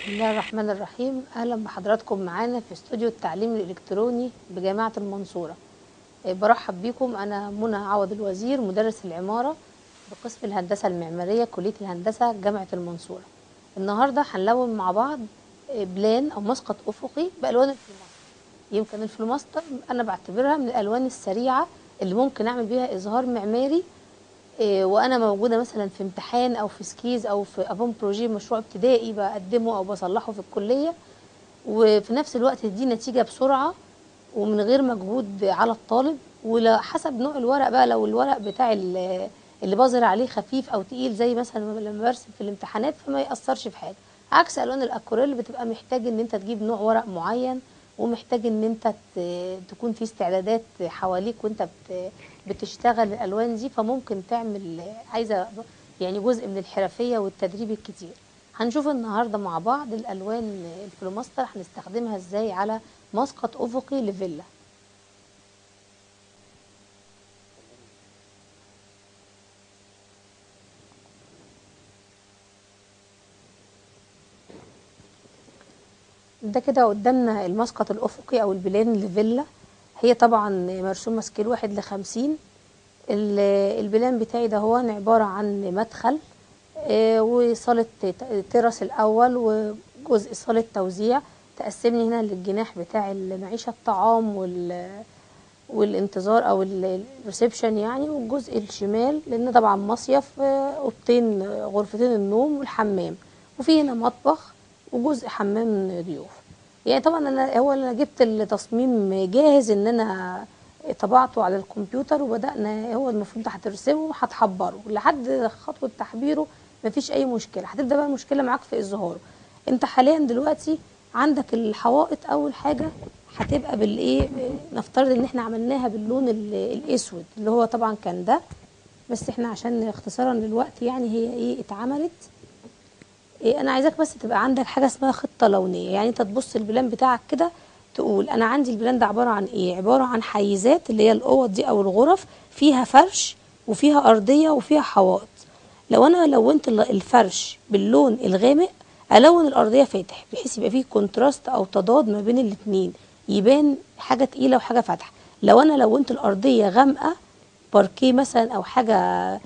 بسم الله الرحمن الرحيم اهلا بحضراتكم معانا في استوديو التعليم الالكتروني بجامعه المنصوره إيه، برحب بكم انا منى عوض الوزير مدرس العماره بقسم الهندسه المعماريه كليه الهندسه جامعه المنصوره النهارده هنلون مع بعض إيه، بلان او مسقط افقي بالوان الفلوماستر يمكن الفلوماستر انا بعتبرها من الالوان السريعه اللي ممكن اعمل بيها اظهار معماري إيه، وانا موجوده مثلا في امتحان او في سكيز او في افون بروجي مشروع ابتدائي بقدمه او بصلحه في الكليه وفي نفس الوقت تدي نتيجه بسرعه ومن غير مجهود على الطالب وحسب نوع الورق بقى لو الورق بتاع ال- اللي بظهر عليه خفيف او تقيل زي مثلا لما برسم في الامتحانات فما ياثرش في حاجه عكس الوان الاكوريل بتبقى محتاج ان انت تجيب نوع ورق معين ومحتاج ان انت ت- تكون في استعدادات حواليك وانت بت- بتشتغل الالوان دي فممكن تعمل عايزه يعني جزء من الحرفيه والتدريب الكتير هنشوف النهارده مع بعض الالوان الفلوماستر هنستخدمها ازاي على مسقط افقي لفيلا ده كده قدامنا المسقط الافقي او البلان لفيلا هي طبعا مرسومه سكيل واحد لخمسين ال- البلان بتاعي ده هو عباره عن مدخل آه، وصاله ت- ترس الاول وجزء صاله توزيع تقسمني هنا للجناح بتاع المعيشه الطعام وال والانتظار او ال- الريسبشن يعني والجزء الشمال لان طبعا مصيف آه، اوضتين آه، غرفتين النوم والحمام وفي هنا مطبخ وجزء حمام ضيوف يعني طبعا انا هو انا جبت التصميم جاهز ان انا طبعته على الكمبيوتر وبدانا هو المفروض هترسمه وهتحبره لحد خطوه تحبيره مفيش اي مشكله هتبدا بقى المشكله معاك في اظهاره انت حاليا دلوقتي عندك الحوائط اول حاجه هتبقى بالايه نفترض ان احنا عملناها باللون ال- الاسود اللي هو طبعا كان ده بس احنا عشان اختصارا للوقت يعني هي ايه اتعملت إيه انا عايزاك بس تبقى عندك حاجه اسمها خطه لونيه يعني انت تبص البلان بتاعك كده تقول انا عندي البلان ده عباره عن ايه عباره عن حيزات اللي هي الاوض دي او الغرف فيها فرش وفيها ارضيه وفيها حوائط لو انا لونت ال- الفرش باللون الغامق الون الارضيه فاتح بحيث يبقى فيه كونتراست او تضاد ما بين الاتنين يبان حاجه تقيله وحاجه فاتحه لو انا لونت الارضيه غامقه باركيه مثلا او حاجه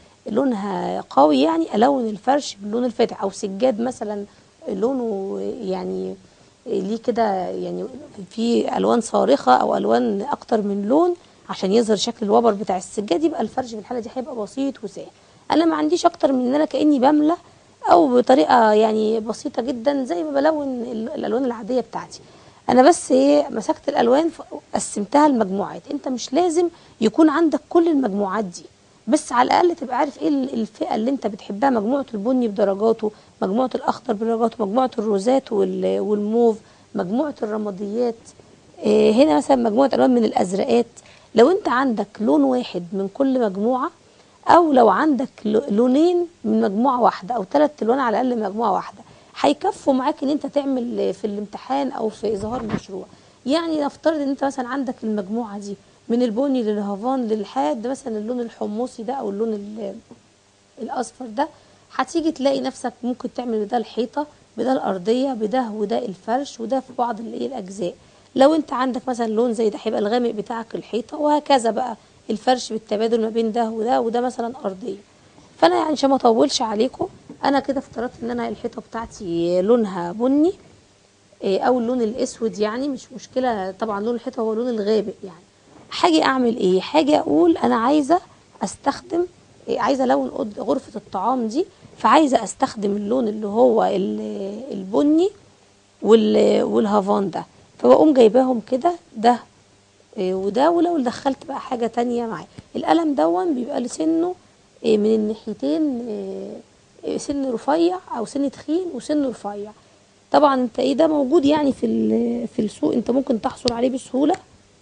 لونها قوي يعني الون الفرش باللون الفاتح او سجاد مثلا لونه يعني ليه كده يعني في الوان صارخه او الوان اكتر من لون عشان يظهر شكل الوبر بتاع السجاد يبقى الفرش في الحاله دي هيبقى بسيط وسهل انا ما عنديش اكتر من ان انا كاني بملى او بطريقه يعني بسيطه جدا زي ما بلون ال- الالوان العاديه بتاعتي انا بس ايه مسكت الالوان ف- قسمتها لمجموعات انت مش لازم يكون عندك كل المجموعات دي بس على الاقل تبقى عارف ايه ال- الفئه اللي انت بتحبها مجموعه البني بدرجاته مجموعه الاخضر بدرجاته مجموعه الروزات وال- والموف مجموعه الرماديات إيه هنا مثلا مجموعه الوان من الازرقات لو انت عندك لون واحد من كل مجموعه او لو عندك ل- لونين من مجموعه واحده او ثلاث الوان على الاقل من مجموعه واحده هيكفوا معاك ان انت تعمل في الامتحان او في اظهار مشروع يعني نفترض ان انت مثلا عندك المجموعه دي من البني للهافان للحاد مثلا اللون الحمصي ده او اللون ال- الاصفر ده هتيجي تلاقي نفسك ممكن تعمل بده الحيطه بده الارضيه بده وده الفرش وده في بعض الايه الاجزاء لو انت عندك مثلا لون زي ده هيبقى الغامق بتاعك الحيطه وهكذا بقى الفرش بالتبادل ما بين ده وده وده مثلا ارضيه فانا يعني عشان ما اطولش عليكم انا كده افترضت ان انا الحيطه بتاعتي لونها بني إيه، او اللون الاسود يعني مش مشكله طبعا لون الحيطه هو اللون الغامق يعني حاجه اعمل ايه حاجه اقول انا عايزه استخدم إيه، عايزه الون أوض- غرفه الطعام دي فعايزه استخدم اللون اللي هو ال- البني وال- والهافان ده فبقوم جايباهم كده ده إيه، وده ولو دخلت بقى حاجه تانية معاه القلم دون بيبقى لسنه إيه، من الناحيتين إيه، إيه، سن رفيع او سن تخين وسن رفيع طبعا انت ايه ده موجود يعني في ال- في السوق انت ممكن تحصل عليه بسهوله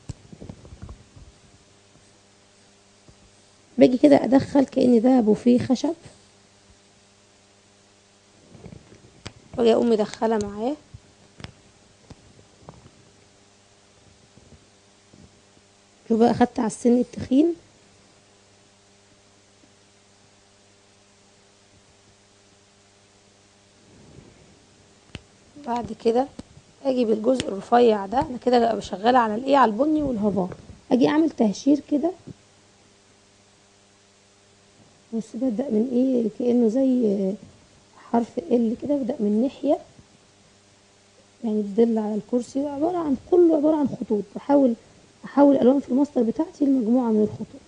باجي كده ادخل كأن ده بوفيه خشب واجي اقوم مدخله معاه شوف بقى اخدت على السن التخين بعد كده اجي بالجزء الرفيع ده انا كده بقى شغاله على الايه على البني والهافان اجي اعمل تهشير كده بص ببدأ من ايه كأنه زي حرف ال كده ببدأ من ناحية يعني الظل على الكرسي عبارة عن كله عبارة عن خطوط بحاول احول الالوان في الماستر بتاعتي لمجموعة من الخطوط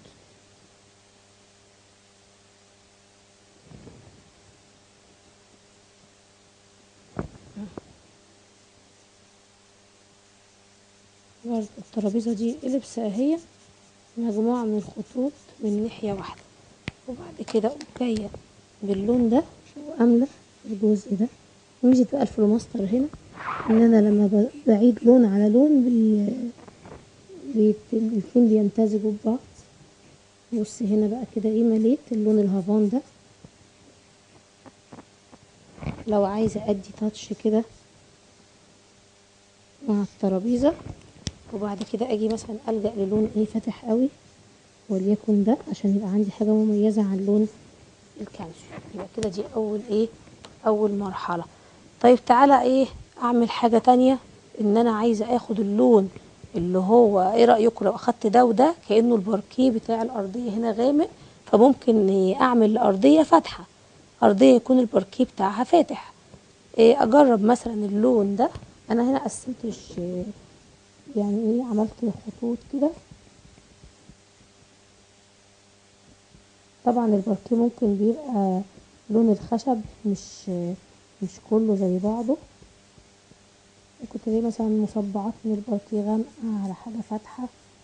برضه الترابيزة دي إليبس اهي مجموعة من الخطوط من ناحية واحدة وبعد كده أقوم جاية باللون ده وأملى الجزء ده ميزة بقى الفلوماستر هنا إن أنا لما ب- بعيد لون على لون بي... بيت... الاتنين بيمتزجوا ببعض بص هنا بقى كده ايه مليت اللون الهافان ده لو عايزة أدي تاتش كده مع الترابيزة وبعد كده أجي مثلا ألجأ للون ايه فاتح قوي وليكن ده عشان يبقى عندي حاجة مميزة عن لون الكالسيوم يبقى كده دي أول ايه أول مرحلة طيب تعالى ايه أعمل حاجة تانية إن أنا عايزة آخد اللون اللي هو ايه رأيكم لو أخدت ده وده كأنه الباركيه بتاع الأرضية هنا غامق فممكن إيه أعمل الأرضية فاتحة أرضية يكون الباركيه بتاعها فاتح إيه أجرب مثلا اللون ده أنا هنا قسمتش إيه، يعني ايه عملت خطوط كده طبعا الباركيه ممكن بيبقى لون الخشب مش مش كله زي بعضه كنت ليه مثلا مصبعات من الباركيه غامقة على حاجة فاتحة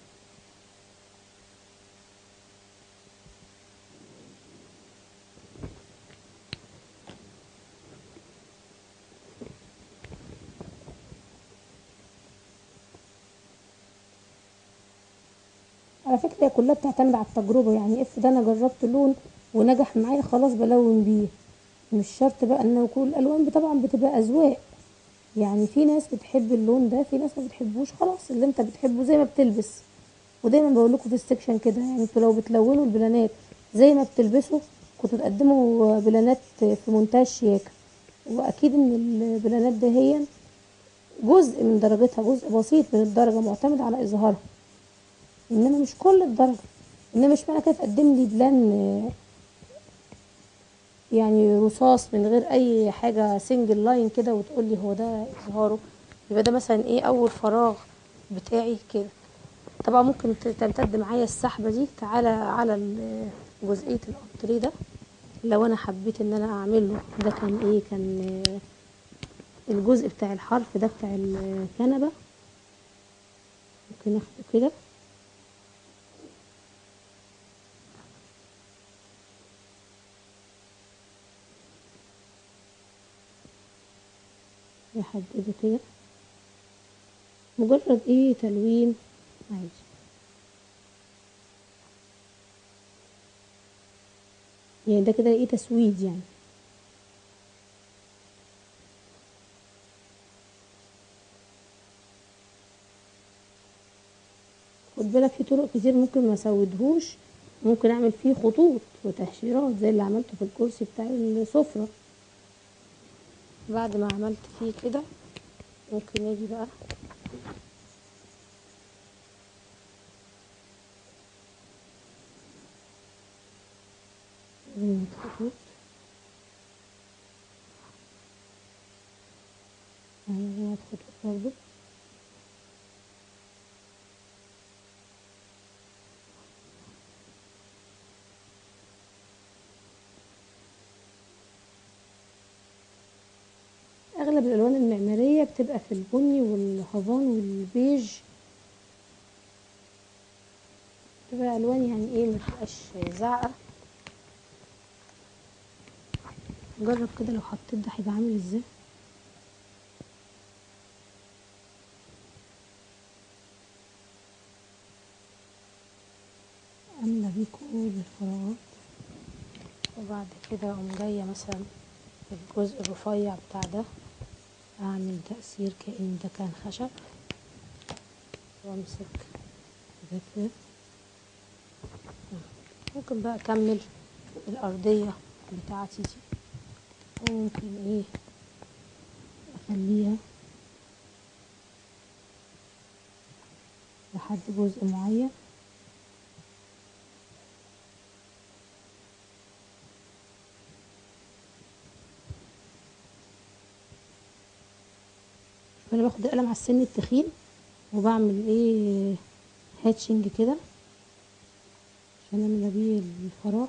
على فكرة هي كلها بتعتمد على التجربة يعني افرض انا جربت لون ونجح معايا خلاص بلون بيه مش شرط بقى ان كل الالوان طبعا بتبقى اذواق يعني في ناس بتحب اللون ده في ناس ما بتحبوش خلاص اللي انت بتحبه زي ما بتلبس ودايما بقول لكم في السكشن كده يعني انتوا لو بتلونوا البلانات زي ما بتلبسوا كنتوا تقدموا بلانات في منتهى الشياكة واكيد ان البلانات ده هي جزء من درجتها جزء بسيط من الدرجة معتمد على اظهارها انما مش كل الدرجة انما مش معنى كده تقدم لي بلان آه، يعني رصاص من غير اي حاجة سنجل لاين كده وتقول لي هو ده اظهاره يبقى ده مثلا ايه اول فراغ بتاعي كده طبعا ممكن ت- تمتد معايا السحبة دي تعالى على ال- جزئية الانتريه ده لو انا حبيت ان انا اعمله ده كان ايه كان آه، الجزء بتاع الحرف ده بتاع الكنبة ممكن اخده كده يحدده كده مجرد ايه تلوين عادي يعني ده كده ايه تسويد يعني خد بالك في طرق كتير ممكن ما اسودهوش ممكن اعمل فيه خطوط وتهشيرات زي اللي عملته في الكرسي بتاع السفرة بعد ما عملت فيه كده ممكن اجي بقى أعمل خطوط أعمل خطوط برضو اغلب الالوان المعماريه بتبقى في البني والهافان والبيج بتبقى الوان يعني ايه متبقاش زعقه جرب كده لو حطيت ده هيبقى عامل ازاي املى بيه كل الفراغات وبعد كده اقوم جايه مثلا الجزء الرفيع بتاع ده اعمل تأثير كأن ده كان خشب وامسك ده كده ممكن بقى اكمل الارضية بتاعتي دي وممكن ايه بخليها لحد جزء معين فانا باخد القلم على السن التخين وبعمل ايه هاتشنج كده عشان املى بيه الفراغ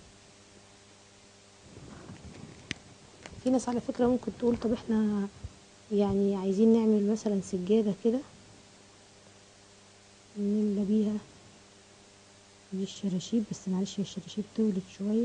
في ناس على فكرة ممكن تقول طب احنا يعني عايزين نعمل مثلا سجادة كده نملى بيها دي الشراشيب بس معلش هي الشراشيب طولت شوية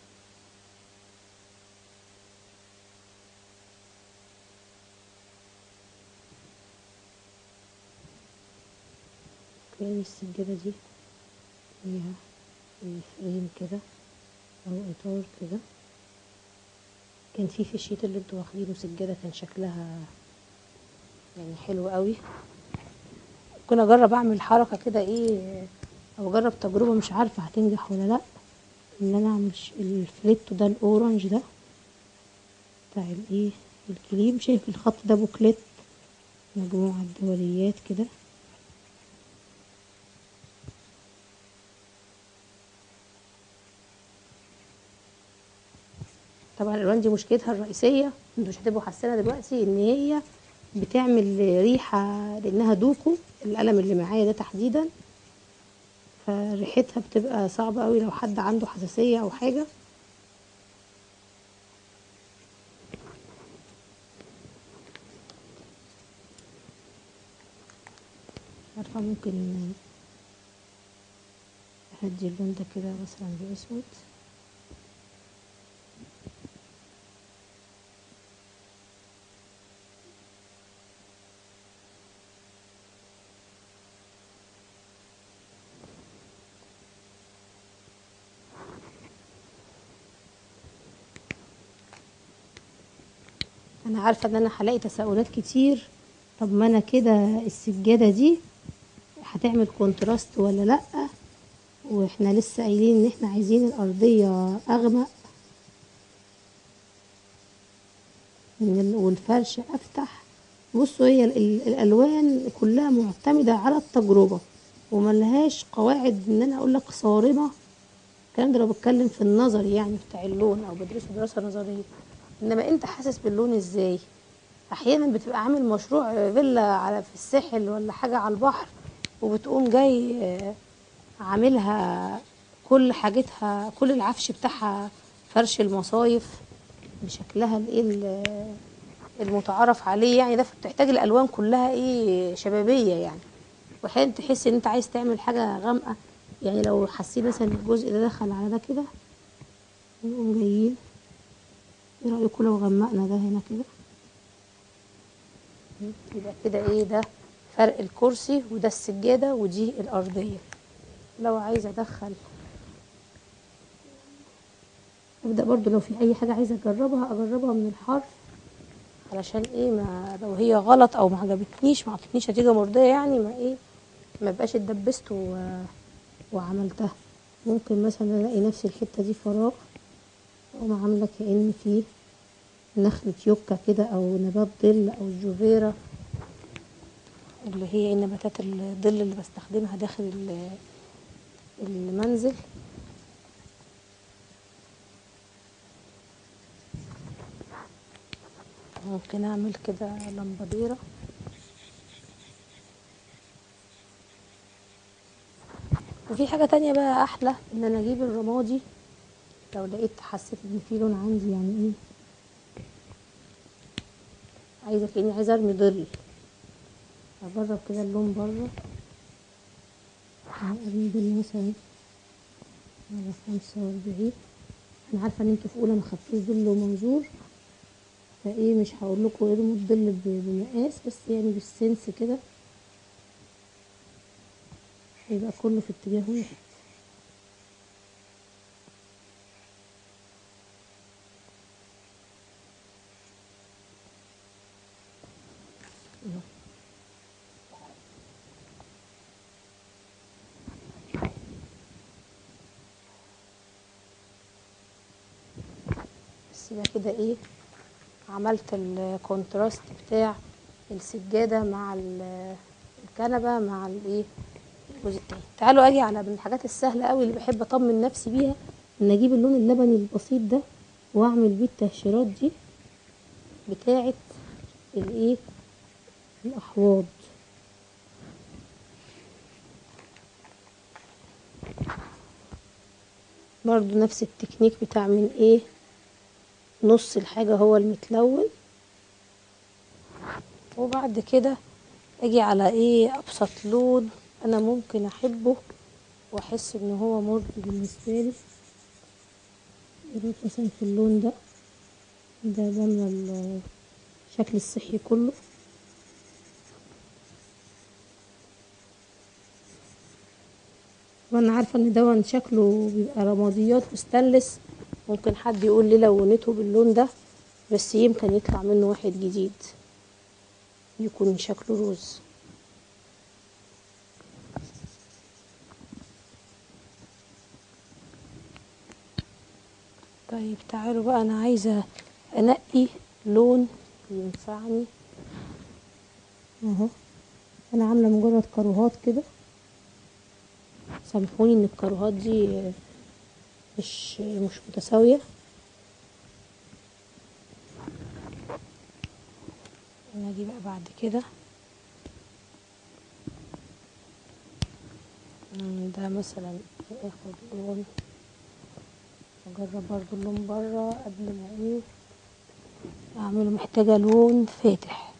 كأن السجادة دي فيها فريم كده أو إطار كده كان في في الشيت اللي انتوا واخدينه سجادة كان شكلها يعني حلو قوي ممكن اجرب اعمل حركة كده ايه او اجرب تجربة مش عارفة هتنجح ولا لا ان انا اعمل ش- الفليتو ده الاورنج ده بتاع الايه الكليم شايف الخط ده بوكليت مجموعة دوريات كده طبعا الالوان دي مشكلتها الرئيسيه انتوا مش هتبقوا حاسينها دلوقتي ان هي بتعمل ريحه لانها دوكو القلم اللي معايا ده تحديدا فريحتها بتبقى صعبه قوي لو حد عنده حساسيه او حاجه عارفه ممكن اهدي اللون ده كده مثلا باسود انا عارفه ان انا هلاقي تساؤلات كتير طب ما انا كده السجاده دي هتعمل كونتراست ولا لا واحنا لسه قايلين ان احنا عايزين الارضيه اغمق من- والفرش افتح بصوا هي ال- ال- الالوان كلها معتمده على التجربه وملهاش قواعد ان انا اقول لك صارمه الكلام ده لو بتكلم في النظر يعني بتاع اللون او بدرسه دراسه نظريه انما انت حاسس باللون ازاي احيانا بتبقى عامل مشروع فيلا على في الساحل ولا حاجه على البحر وبتقوم جاي آه، عاملها كل حاجتها كل العفش بتاعها فرش المصايف بشكلها الايه ال- المتعارف عليه يعني ده بتحتاج الالوان كلها ايه شبابيه يعني واحيانا تحس ان انت عايز تعمل حاجه غامقه يعني لو حسيت مثلا الجزء ده دخل على ده كده نقوم جايين ايه رايكم لو غمقنا ده هنا كده يبقى كده ايه ده فرق الكرسي وده السجاده ودي الارضيه لو عايزه ادخل ابدا برضو لو في اي حاجه عايزه اجربها اجربها من الحرف علشان ايه ما لو هي غلط او ما عجبتنيش ما عطتنيش نتيجه مرضيه يعني ما ايه ما بقاش اتدبست و... وعملتها ممكن مثلا الاقي نفس الحته دي فراغ اقوم عامله كأن في نخلة يوكا كده او نبات ظل او الجوفيرا اللي هي نباتات الظل اللي بستخدمها داخل ال- المنزل ممكن اعمل كده لمباديرة وفي حاجة تانية بقى احلى ان انا اجيب الرمادي لو لقيت حسيت ان في لون عندي يعني ايه عايزة كأني عايزة ارمي ظل اجرب كده اللون بره ارمي ظل مثلا على خمسة واربعين انا عارفة ان انتوا في اولى ما خدتوش ظل ومنظور فايه مش هقول لكم ارموا الظل ب- بمقاس بس يعني بالسنس كده يبقى كله في اتجاه واحد أهو. بس يبقى كده ايه عملت الكونتراست بتاع السجادة مع ال- الكنبة مع الايه الجزء التاني تعالوا اجي على من الحاجات السهلة قوي اللي بحب اطمن نفسي بيها ان اجيب اللون اللبني البسيط ده واعمل بيه التهشيرات دي بتاعة الايه الاحواض برضو نفس التكنيك بتاع من ايه نص الحاجة هو المتلون وبعد كده اجي على ايه ابسط لون انا ممكن احبه واحس ان هو مرضي بالنسبة لي اروح مثلا في اللون ده ده بنى الشكل الصحي كله وانا عارفه ان دون شكله بيبقى رماديات وستانلس ممكن حد يقول لي لونته باللون ده بس يمكن يطلع منه واحد جديد يكون شكله روز طيب تعالوا بقى انا عايزه انقي لون ينفعني اهو انا عامله مجرد كاروهات كده سامحوني ان الكاروهات دي مش مش متساويه انا اجي بقى بعد كده مم، ده مثلا اخد لون اجرب برضو اللون بره قبل ما ايه اعمله محتاجه لون فاتح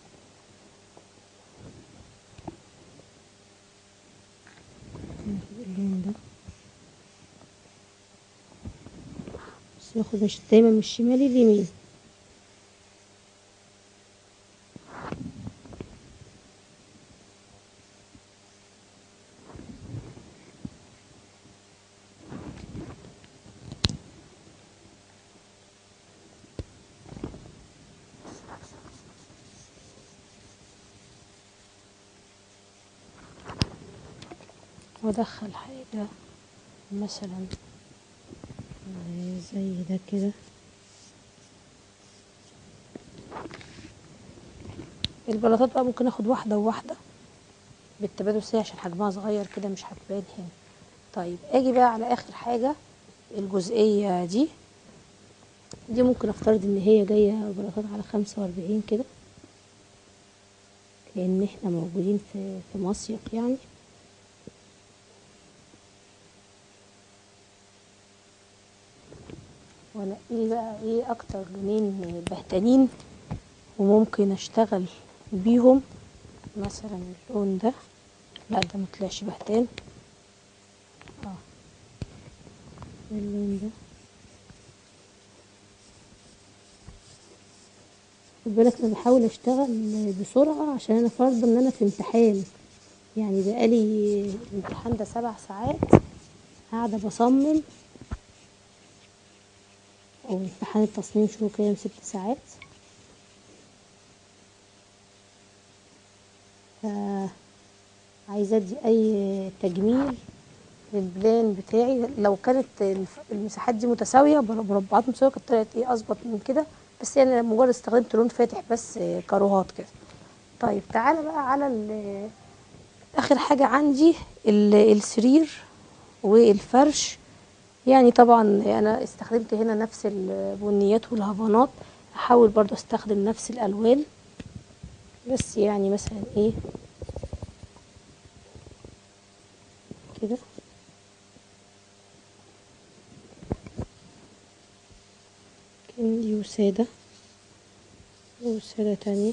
ناخد اللون ده بس ياخد مش دايما من الشمال اليمين وادخل حاجة مثلا زي ده كده البلاطات بقى ممكن اخد واحدة وواحدة بالتبادل السريع عشان حجمها صغير كده مش هتبان هنا طيب اجي بقى على اخر حاجة الجزئية دي دي ممكن افترض ان هي جاية بلاطات على خمسة واربعين كده كأن احنا موجودين في في مصيف يعني وانقي لي بقى ايه اكتر لونين بهتانين وممكن اشتغل بيهم مثلا اللون ده لا ده مطلعش بهتان اه اللون ده خد بالك انا بحاول اشتغل بسرعة عشان انا فرضة ان انا في امتحان يعني بقالي الامتحان ده سبع ساعات قاعدة بصمم او امتحان التصميم شو كام ست ساعات ف عايزة ادي اي تجميل للبلان بتاعي لو كانت الف- المساحات دي متساوية بر- مربعات متساوية كانت طلعت ايه اظبط من كده بس يعني مجرد استخدمت لون فاتح بس آه، كاروهات كده طيب تعالى بقى على ال- اخر حاجة عندي ال- السرير والفرش يعني طبعا انا استخدمت هنا نفس البنيات والهافانات احاول برضو استخدم نفس الالوان بس يعني مثلا ايه كده كندي وسادة وسادة تانية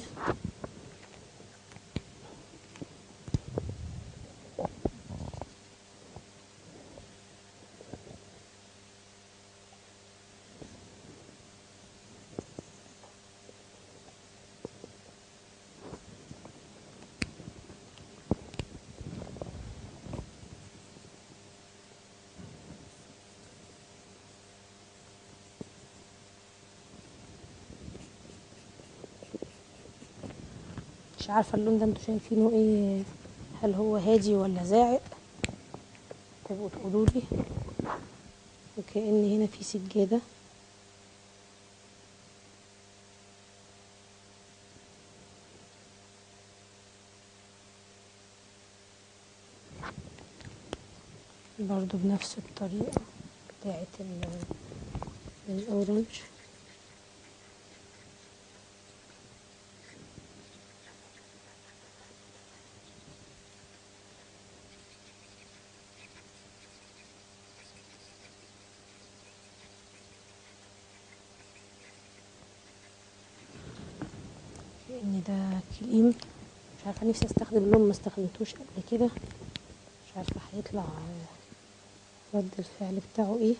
مش عارفة اللون ده انتوا شايفينه ايه هل هو هادي ولا زاعق تبقوا تقولوا لي وكأن هنا في سجادة برضو بنفس الطريقة بتاعة ال- الأورنج لأن ده كريم مش عارفة نفسي استخدم لون ما استخدمتوش قبل كده مش عارفة هيطلع رد الفعل بتاعه ايه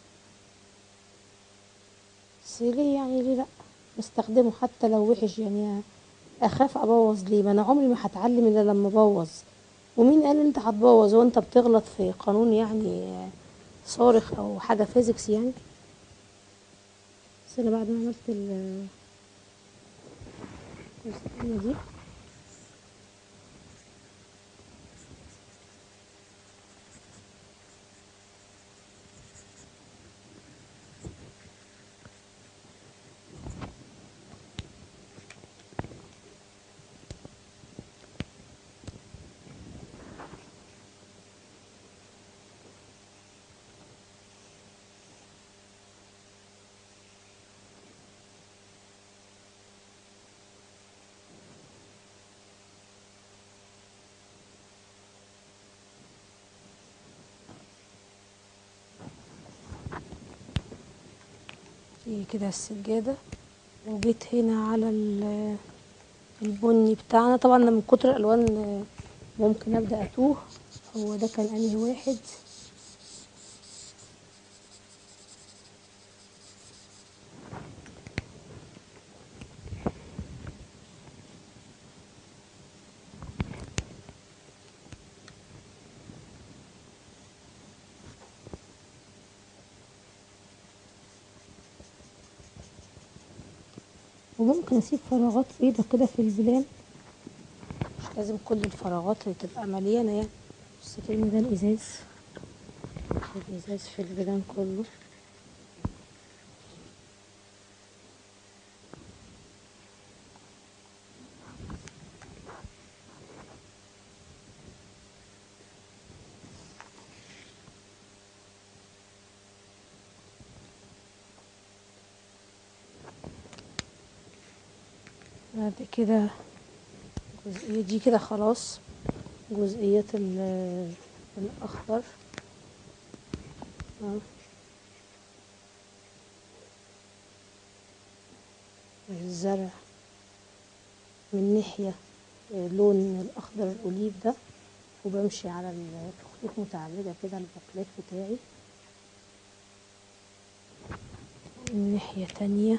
بس ليه يعني ليه لأ بستخدمه حتى لو وحش يعني اخاف ابوظ ليه ما انا عمري ما هتعلم الا لما ابوظ ومين قال انت هتبوظ وانت بتغلط في قانون يعني صارخ او حاجه فيزيكس يعني بس انا بعد ما عملت ال- الجزئيه دي دي كده السجادة وجيت هنا على ال- البني بتاعنا طبعا أنا من كتر الألوان ممكن أبدأ أتوه هو ده كان أنهي واحد وممكن أسيب فراغات بيضة كده في البلان مش لازم كل الفراغات اللي تبقى مليانة يعني بس كده ده الإزاز الإزاز في البلان كله بعد كده الجزئية دي كده خلاص جزئيات ال- الأخضر آه. الزرع من ناحية لون الأخضر الأوليف ده وبمشي على الخطوط متعرجة كده البوكلات بتاعي من ناحية تانية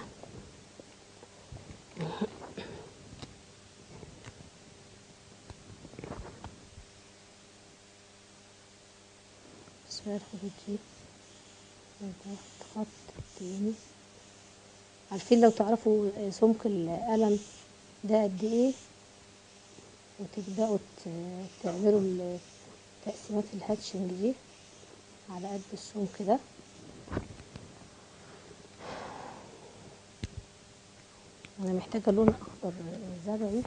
اسمها الخطوط دي وده خط تاني عارفين لو تعرفوا سمك القلم ده قد ايه وتبدأوا ت- تعملوا ال- تقسيمات الهاتشنج دي على قد السمك ده انا محتاجة لون اخضر زرعي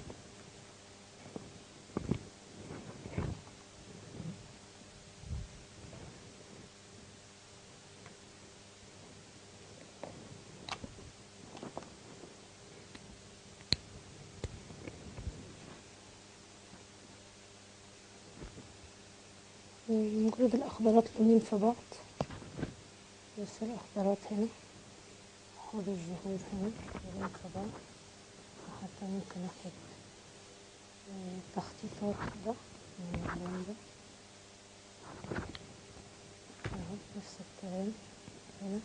مجرد الأخضرات لونين في بعض بس الأخضرات هنا خد الزهور هنا لونين في بعض وحتى ممكن اخد آه، تخطيطات كده من اللون ده اهو نفس الكلام هنا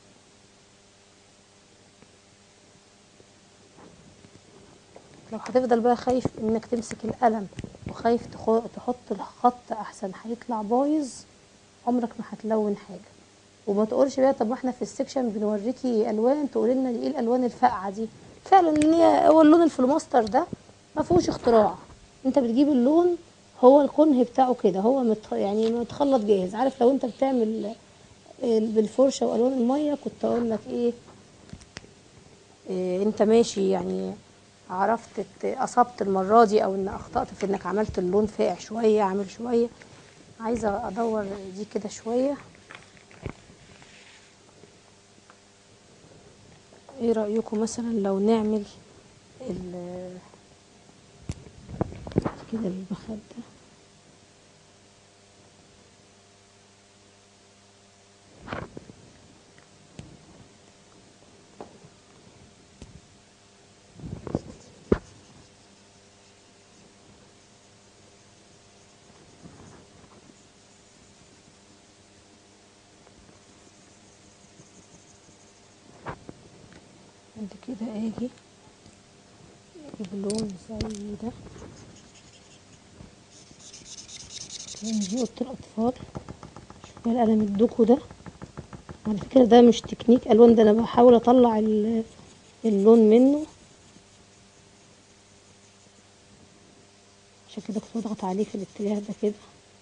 لو هتفضل بقى خايف انك تمسك القلم وخايف تخو- تحط الخط احسن هيطلع بايظ عمرك ما هتلون حاجه وما تقولش بقى طب ما احنا في السكشن بنوريكي الوان تقولي لنا ايه الالوان الفاقعه دي فعلا ان هي هو اللون الفلوماستر ده ما فيهوش اختراع انت بتجيب اللون هو الكنه بتاعه كده هو مت يعني متخلط جاهز عارف لو انت بتعمل آه، بالفرشه والوان الميه كنت اقول لك ايه إيه، انت ماشي يعني عرفت ت- اصبت المره دي او ان اخطات في انك عملت اللون فاقع شويه عامل شويه عايزة ادور دي كده شوية ايه رأيكم مثلا لو نعمل ال كده البخات ده بعد كده اجي اجيب لون زي ده لان دي اوضه الاطفال شوفوا القلم الدوكو ده على فكره ده مش تكنيك الوان ده انا بحاول اطلع ال- اللون منه عشان كده كنت بضغط عليه في الاتجاه ده كده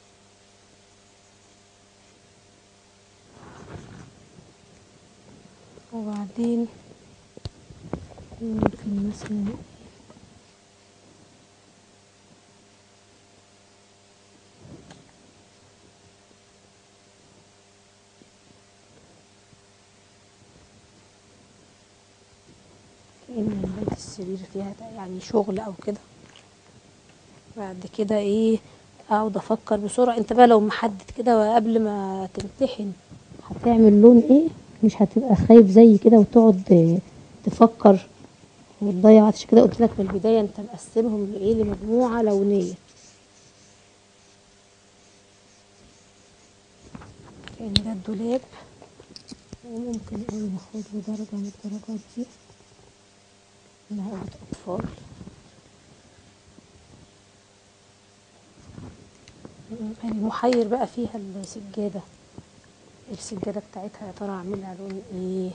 وبعدين ممكن مثلا كأن بيت السرير فيها يعني شغل او كده بعد كده ايه اقعد افكر بسرعه انت بقى لو محدد كده قبل ما تمتحن هتعمل لون ايه مش هتبقى خايف زي كده وتقعد آه، تفكر وتضيع وقت عشان كده قلت لك من البدايه انت مقسمهم لايه لمجموعه لونيه كان ده الدولاب وممكن اقول ناخد له درجه من الدرجات دي انها اوضه اطفال يعني محير بقى فيها السجاده السجاده بتاعتها يا ترى اعملها لون ايه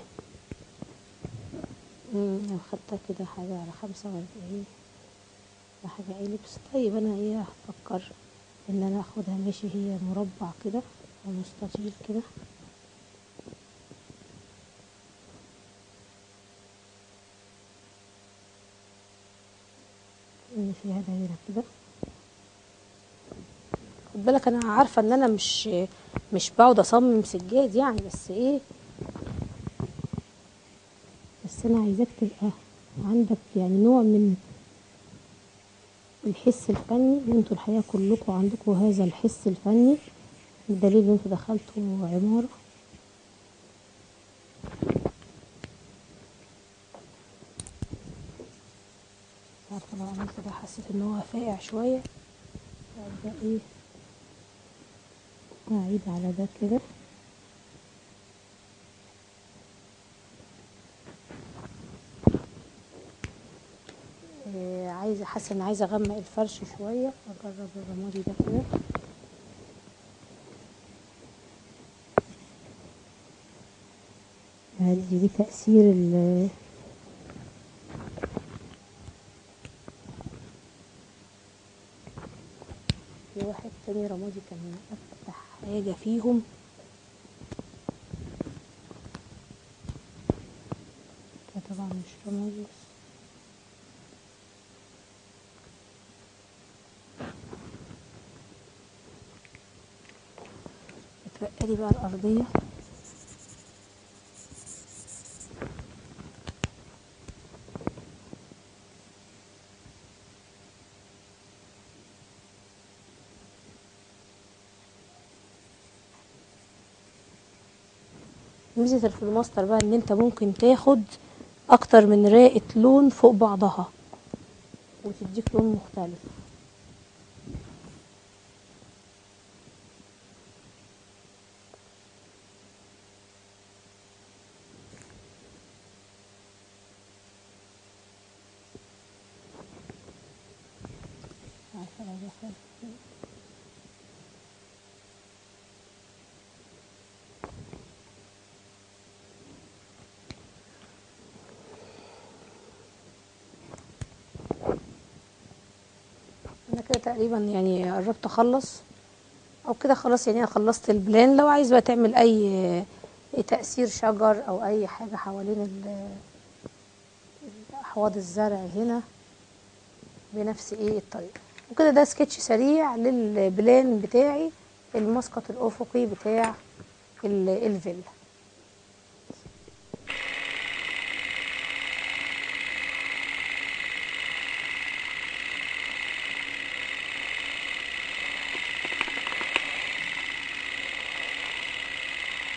مم، لو خدتها كده حاجة على خمسة وأربعين ده حاجة عيلي بس طيب أنا إيه هفكر إن أنا أخدها ماشي هي مربع كده أو مستطيل كده إن فيها دايرة كده خد بالك أنا عارفة إن أنا مش مش بقعد أصمم سجاد يعني بس إيه بس انا عايزاك تبقى عندك يعني نوع من الحس الفني انتوا الحقيقه كلكم عندكم هذا الحس الفني بدليل ان انتوا دخلتوا عماره عارفه لو عملت ده حسيت ان هو فاقع شويه ابدا ايه اعيد على ده كده آه، عايزه حاسه ان عايزه اغمق الفرش شويه اجرب الرمادي ده كده هدي دي تأثير ال في واحد تاني رمادي كان افتح حاجة فيهم ده طبعا مش رمادي بس اتبقى لي بقى الأرضية ميزة الفلوماستر بقى ان انت ممكن تاخد اكتر من راقة لون فوق بعضها وتديك لون مختلف عارفة لو دخلت كده. انا كده تقريبا يعني قربت اخلص او كده خلاص يعني انا خلصت البلان لو عايز بقى تعمل اي تأثير شجر او اي حاجة حوالين ال- احواض الزرع هنا بنفس ايه الطريقة وكده ده سكتش سريع للبلان بتاعي المسقط الافقي بتاع ال- الفيلا